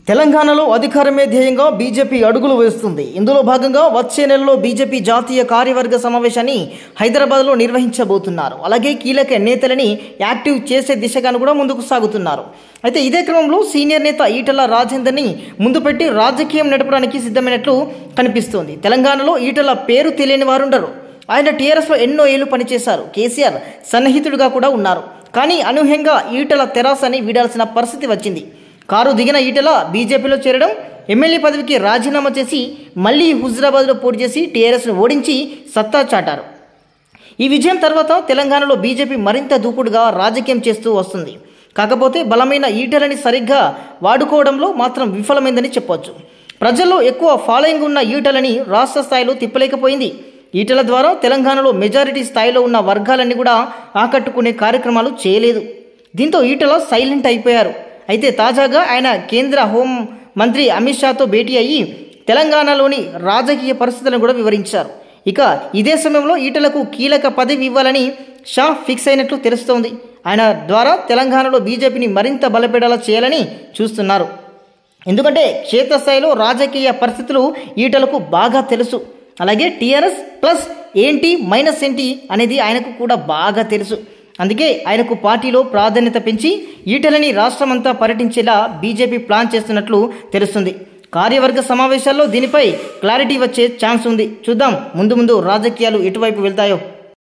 తెలంగాణలో అధికారమే ధ్యేయంగా బీజేపీ అడుగులు వేస్తుంది ఇందులో భాగంగా వచ్చే నెలలో బీజేపీ జాతీయ కార్యవర్గ సమావేశాన్ని హైదరాబాద్లో నిర్వహించబోతున్నారు అలాగే కీలక నేతలని యాక్టివ్ చేసే దిశగాను కూడా ముందుకు సాగుతున్నారు అయితే ఇదే క్రమంలో సీనియర్ నేత ఈటల రాజేందర్ని ముందు పెట్టి రాజకీయం నడపడానికి సిద్ధమైనట్లు కనిపిస్తోంది తెలంగాణలో ఈటల పేరు తెలియని వారుండరు ఆయన టీఆర్ఎస్లో ఎన్నో ఏళ్లు పనిచేశారు కేసీఆర్ సన్నిహితుడుగా కూడా ఉన్నారు కానీ అనూహ్యంగా ఈటల తెరాసని వీడాల్సిన పరిస్థితి వచ్చింది కారు దిగిన ఈటల బీజేపీలో చేరడం ఎమ్మెల్యే పదవికి రాజీనామా చేసి మళ్ళీ హుజరాబాద్లో పోటీ చేసి టీఆర్ఎస్ను ఓడించి సత్తా చాటారు ఈ విజయం తర్వాత తెలంగాణలో బీజేపీ మరింత దూకుడుగా రాజకీయం చేస్తూ వస్తుంది కాకపోతే బలమైన ఈటలని సరిగ్గా వాడుకోవడంలో మాత్రం విఫలమైందని చెప్పొచ్చు ప్రజల్లో ఎక్కువ ఫాలోయింగ్ ఉన్న ఈటలని రాష్ట్ర స్థాయిలో తిప్పలేకపోయింది ఈటల ద్వారా తెలంగాణలో మెజారిటీ స్థాయిలో ఉన్న వర్గాలన్నీ కూడా ఆకట్టుకునే కార్యక్రమాలు చేయలేదు దీంతో ఈటల సైలెంట్ అయిపోయారు అయితే తాజాగా ఆయన కేంద్ర హోం మంత్రి అమిత్ షాతో భేటీ అయ్యి తెలంగాణలోని రాజకీయ పరిస్థితులను కూడా వివరించారు ఇక ఇదే సమయంలో ఈటలకు కీలక పదవి ఇవ్వాలని షా ఫిక్స్ అయినట్లు తెలుస్తోంది ఆయన ద్వారా తెలంగాణలో బీజేపీని మరింత బలపడేలా చేయాలని చూస్తున్నారు ఎందుకంటే క్షేత్రస్థాయిలో రాజకీయ పరిస్థితులు ఈటలకు బాగా తెలుసు అలాగే టీఆర్ఎస్ ప్లస్ ఏంటి మైనస్ ఏంటి అనేది ఆయనకు కూడా బాగా తెలుసు అందుకే ఆయనకు పార్టీలో ప్రాధాన్యత పెంచి ఈటలని రాష్ట్రమంతా పర్యటించేలా బీజేపీ ప్లాన్ చేస్తున్నట్లు తెలుస్తుంది కార్యవర్గ సమావేశాల్లో దీనిపై క్లారిటీ వచ్చే ఛాన్స్ ఉంది చూద్దాం ముందు ముందు రాజకీయాలు ఎటువైపు వెళ్తాయో